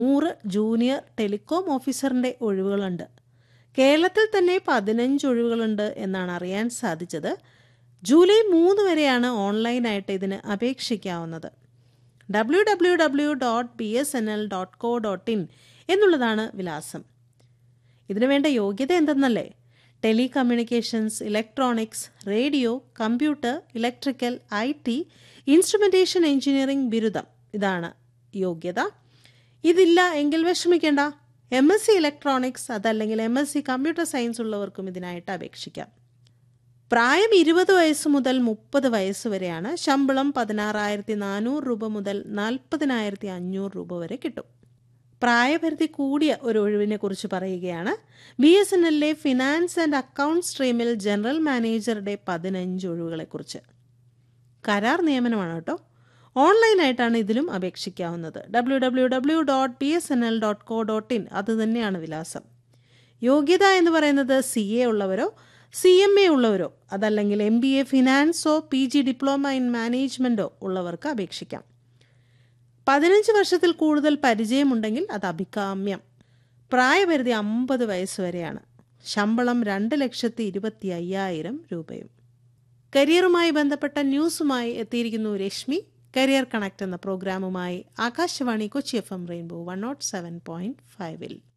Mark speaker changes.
Speaker 1: നൂറ് junior telecom ഓഫീസറിന്റെ ഒഴിവുകളുണ്ട് കേരളത്തിൽ തന്നെ പതിനഞ്ച് ഒഴിവുകളുണ്ട് എന്നാണ് അറിയാൻ സാധിച്ചത് ജൂലൈ മൂന്ന് വരെയാണ് ഓൺലൈനായിട്ട് ഇതിന് അപേക്ഷിക്കാവുന്നത് W W W dot B S N L dot co dot in എന്നുള്ളതാണ് വിലാസം ഇതിനു വേണ്ട യോഗ്യത എന്തെന്നല്ലേ telecommunications electronics radio computer electrical I T instrumentation engineering ബിരുദം ഇതാണ് യോഗ്യത ഇതില്ല എങ്കിൽ വിഷമിക്കേണ്ട എം എസ് സി ഇലക്ട്രോണിക്സ് അതല്ലെങ്കിൽ M S C computer science ഉള്ളവർക്കും ഇതിനായിട്ട് അപേക്ഷിക്കാം പ്രായം ഇരുപത് വയസ്സ് മുതൽ മുപ്പത് വയസ്സ് വരെയാണ് ശമ്പളം പതിനാറായിരത്തി നാനൂറ് രൂപ മുതൽ നാൽപ്പതിനായിരത്തി അഞ്ഞൂറ് രൂപ വരെ കിട്ടും പ്രായപരിധി കൂടിയ ഒരു ഒഴിവിനെ കുറിച്ച് പറയുകയാണ് ബി എസ് എൻ എല്ലിലെ ഫിനാൻസ് ആൻഡ് അക്കൗണ്ട് സ്ട്രീമിൽ ജനറൽ മാനേജറുടെ പതിനഞ്ച് ഒഴിവുകളെക്കുറിച്ച് കരാർ നിയമനമാണ് കേട്ടോ ഓൺലൈനായിട്ടാണ് ഇതിലും അപേക്ഷിക്കാവുന്നത് W W W dot B S N L dot co dot in അത് തന്നെയാണ് വിലാസം യോഗ്യത എന്ന് പറയുന്നത് സി എ ഉള്ളവരോ സി എം എ ഉള്ളവരോ അതല്ലെങ്കിൽ എം ബി എ ഫിനാൻസോ പി ജി ഡിപ്ലോമ ഇൻ മാനേജ്മെൻറ്റോ ഉള്ളവർക്ക് അപേക്ഷിക്കാം പതിനഞ്ച് വർഷത്തിൽ കൂടുതൽ പരിചയമുണ്ടെങ്കിൽ അത് അഭികാമ്യം പ്രായപരിധി അമ്പത് വയസ്സ് വരെയാണ് ശമ്പളം രണ്ട് ലക്ഷത്തി ഇരുപത്തി അയ്യായിരം രൂപയും കരിയറുമായി ബന്ധപ്പെട്ട ന്യൂസുമായി എത്തിയിരിക്കുന്നു രശ്മി കരിയർ കണക്ട് എന്ന പ്രോഗ്രാമുമായി Akashvani Kochi F M rainbow one nought seven point ഫൈവിൽ